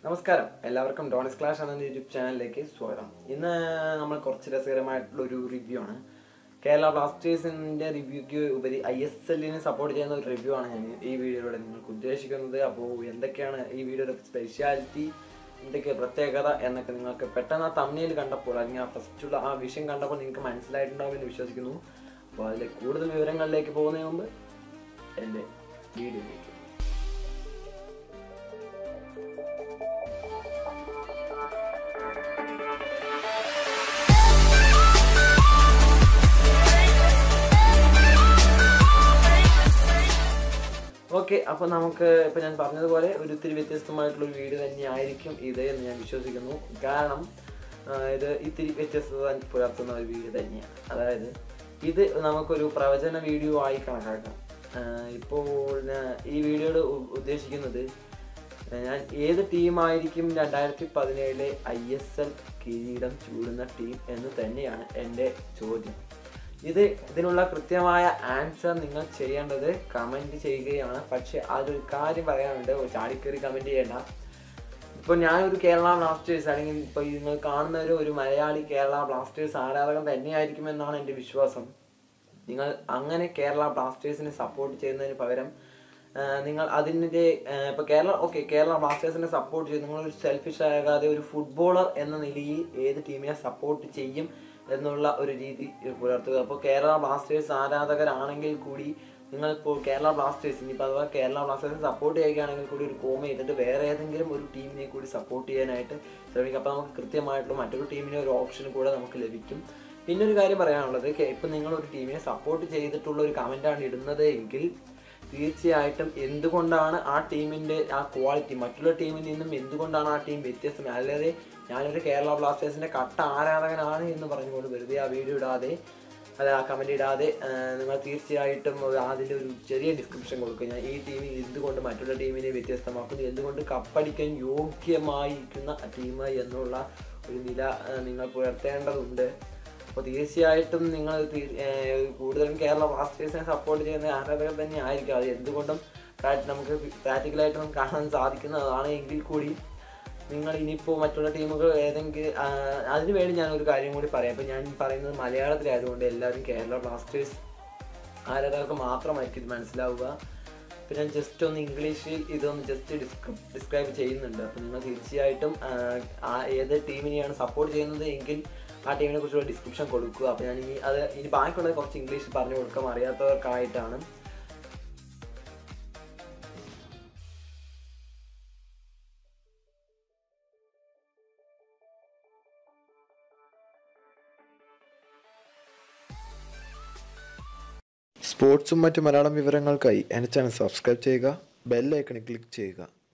നമസ്കാരം എല്ലാവർക്കും ഡോണിസ് ക്ലാഷ് എന്ന യൂട്യൂബ് ചാനലിലേക്ക് സ്വാഗതം ഇന്ന് നമ്മൾ കുറച്ച് രസകരമായിട്ടുള്ള ഒരു റിവ്യൂ ആണ് കേരള ബ്ലാസ്റ്റേഴ്സിന്റെ റിവ്യൂക്ക് ഉപരി ഐ എസ് എല്ലിനെ സപ്പോർട്ട് ചെയ്യുന്ന ഒരു റിവ്യൂ ആണ് ഞാൻ ഈ വീഡിയോയിലൂടെ നിങ്ങൾക്ക് ഉദ്ദേശിക്കുന്നത് അപ്പോൾ എന്തൊക്കെയാണ് ഈ വീഡിയോയുടെ സ്പെഷ്യാലിറ്റി എന്തൊക്കെ പ്രത്യേകത എന്നൊക്കെ നിങ്ങൾക്ക് പെട്ടെന്ന് ആ തമ്മിൽ കണ്ടപ്പോൾ അല്ലെങ്കിൽ ആ ഫസ്റ്റുള്ള ആ വിഷയം കണ്ടപ്പോൾ നിങ്ങൾക്ക് മനസ്സിലായിട്ടുണ്ടാവും എന്ന് വിശ്വസിക്കുന്നു അപ്പോൾ അതിലെ കൂടുതൽ വിവരങ്ങളിലേക്ക് പോകുന്നതിന് മുമ്പ് എൻ്റെ വീഡിയോയിലേക്ക് ഓക്കെ അപ്പോൾ നമുക്ക് ഇപ്പോൾ ഞാൻ പറഞ്ഞതുപോലെ ഒരു ഇത്തിരി വ്യത്യസ്തമായിട്ടുള്ള ഒരു വീഡിയോ തന്നെയായിരിക്കും ഇത് എന്ന് ഞാൻ വിശ്വസിക്കുന്നു കാരണം ആ, ഇത് ഇത്തിരി വ്യത്യസ്തത പുലർത്തുന്ന ഒരു വീഡിയോ തന്നെയാണ് അതായത് ഇത് നമുക്കൊരു പ്രവചന വീഡിയോ ആയി കണക്കാക്കാം ആ, ഇപ്പോൾ ഞാൻ ഈ വീഡിയോയുടെ ഉ- ഉദ്ദേശിക്കുന്നത് ഞാൻ ഏത് ടീമായിരിക്കും രണ്ടായിരത്തി പതിനേഴിലെ ഐ എസ് എൽ കിരീടം ചൂടുന്ന ടീം എന്ന് തന്നെയാണ് എൻ്റെ ചോദ്യം ഇത് ഇതിനുള്ള കൃത്യമായ ആൻസർ നിങ്ങൾ ചെയ്യേണ്ടത് കമൻറ്റ് ചെയ്യുകയാണ് പക്ഷെ അതൊരു കാര്യം പറയാനുണ്ട് ഒരു ചാടിക്കറി കമൻറ്റ് ചെയ്യേണ്ട ഇപ്പോൾ ഞാനൊരു കേരള ബ്ലാസ്റ്റേഴ്സ് അല്ലെങ്കിൽ ഇപ്പോൾ നിങ്ങൾ കാണുന്നവർ ഒരു മലയാളി കേരള ബ്ലാസ്റ്റേഴ്സ് ആരാധകൻ തന്നെയായിരിക്കുമെന്നാണ് എൻ്റെ വിശ്വാസം നിങ്ങൾ അങ്ങനെ കേരള ബ്ലാസ്റ്റേഴ്സിനെ സപ്പോർട്ട് ചെയ്യുന്നതിന് പകരം ആ, നിങ്ങൾ അതിൻ്റെ ഇപ്പോൾ കേരള ഓക്കെ കേരള ബ്ലാസ്റ്റേഴ്സിനെ സപ്പോർട്ട് ചെയ്യും നിങ്ങളൊരു സെൽഫിഷ് ആകാതെ ഒരു ഫുട്ബോളർ എന്ന നിലയിൽ ഏത് ടീമിനെ സപ്പോർട്ട് ചെയ്യും എന്നുള്ള ഒരു രീതി പുലർത്തുക അപ്പോൾ കേരള ബ്ലാസ്റ്റേഴ്സ് ആരാധകരാണെങ്കിൽ കൂടി നിങ്ങളിപ്പോൾ കേരള ബ്ലാസ്റ്റേഴ്സ് ഇനിയിപ്പോൾ അഥവാ കേരള ബ്ലാസ്റ്റേഴ്സിനെ സപ്പോർട്ട് ചെയ്യുകയാണെങ്കിൽ കൂടി ഒരു കോമ ചെയ്തിട്ട് വേറെ ഏതെങ്കിലും ഒരു ടീമിനെ കൂടി സപ്പോർട്ട് ചെയ്യാനായിട്ട് ശ്രമിക്കുക അപ്പോൾ നമുക്ക് കൃത്യമായിട്ടുള്ള മറ്റൊരു ടീമിനെ ഒരു ഓപ്ഷൻ കൂടെ നമുക്ക് ലഭിക്കും പിന്നെ ഒരു കാര്യം പറയാനുള്ളത് കെ- ഇപ്പം നിങ്ങൾ ഒരു ടീമിനെ സപ്പോർട്ട് ചെയ്തിട്ടുള്ള ഒരു കമൻ്റാണ് ഇടുന്നത് എങ്കിൽ തീർച്ചയായിട്ടും എന്തുകൊണ്ടാണ് ആ ടീമിൻ്റെ ആ ക്വാളിറ്റി മറ്റുള്ള ടീമിൽ നിന്നും എന്തുകൊണ്ടാണ് ആ ടീം വ്യത്യസ്തം അല്ലാതെ ഞാനൊരു കേരള ബ്ലാസ്റ്റേഴ്സിൻ്റെ കട്ട ആരാധകനാണ് എന്ന് പറഞ്ഞുകൊണ്ട് വെറുതെ ആ വീഡിയോ ഇടാതെ അത് ആ കമൻ്റ് ഇടാതെ ആ, നിങ്ങൾ തീർച്ചയായിട്ടും ഒരു അതിൻ്റെ ഒരു ചെറിയ ഡിസ്ക്രിപ്ഷൻ കൊടുക്കുക ഞാൻ ഈ ടീമിൽ എന്തുകൊണ്ട് മറ്റുള്ള ടീമിനെ വ്യത്യസ്തമാക്കുന്നു എന്തുകൊണ്ട് കപ്പടിക്കാൻ യോഗ്യമായിരിക്കുന്ന ടീം എന്നുള്ള ഒരു നില ആ, നിങ്ങൾ പുലർത്തേണ്ടതുണ്ട് അപ്പോൾ തീർച്ചയായിട്ടും നിങ്ങൾ തീ- ഏർ കൂടുതലും കേരള ബ്ലാസ്റ്റേഴ്സിനെ സപ്പോർട്ട് ചെയ്യുന്ന ആരാധകർ തന്നെ ആയിരിക്കും അത് എന്തുകൊണ്ടും പ്രാ- നമുക്ക് പ്രാക്ടിക്കലായിട്ട് നമുക്ക് കാണാൻ സാധിക്കുന്നതാണ് എങ്കിൽ കൂടി നിങ്ങൾ ഇനിയിപ്പോൾ മറ്റുള്ള ടീമുകൾ ഏതെങ്കിലും ആ, അതിനു വേണ്ടി ഞാൻ ഒരു കാര്യം കൂടി പറയാം ഇപ്പോൾ ഞാൻ പറയുന്നത് മലയാളത്തിലായതുകൊണ്ട് എല്ലാവരും കേരള ബ്ലാസ്റ്റേഴ്സ് ആരാധകർക്ക് മാത്രമായിരിക്കും ഇത് മനസ്സിലാവുക അപ്പോൾ ഞാൻ ജസ്റ്റ് ഒന്ന് ഇംഗ്ലീഷിൽ ഇതൊന്ന് ജസ്റ്റ് ഡിസ്ക്രി ഡിസ്ക്രൈബ് ചെയ്യുന്നുണ്ട് അപ്പോൾ നിങ്ങൾ തീർച്ചയായിട്ടും ആ, ആ ഏത് ടീമിനെയാണ് സപ്പോർട്ട് ചെയ്യുന്നത് എങ്കിൽ ആ ടീമിനെ കുറിച്ചുള്ള ഡിസ്ക്രിപ്ഷൻ കൊടുക്കുക അപ്പോൾ ഞാൻ ഇനി അത് ഇനി ബാക്കിയുള്ളത് കുറച്ച് ഇംഗ്ലീഷിൽ പറഞ്ഞു കൊടുക്കാം അറിയാത്തവർക്കായിട്ടാണ് സ്പോർട്സും മറ്റ് മലയാളം വിവരങ്ങൾക്കായി എൻ്റെ ചാനൽ സബ്സ്ക്രൈബ് ചെയ്യുക ബെൽ ഐക്കണിൽ ക്ലിക്ക് ചെയ്യുക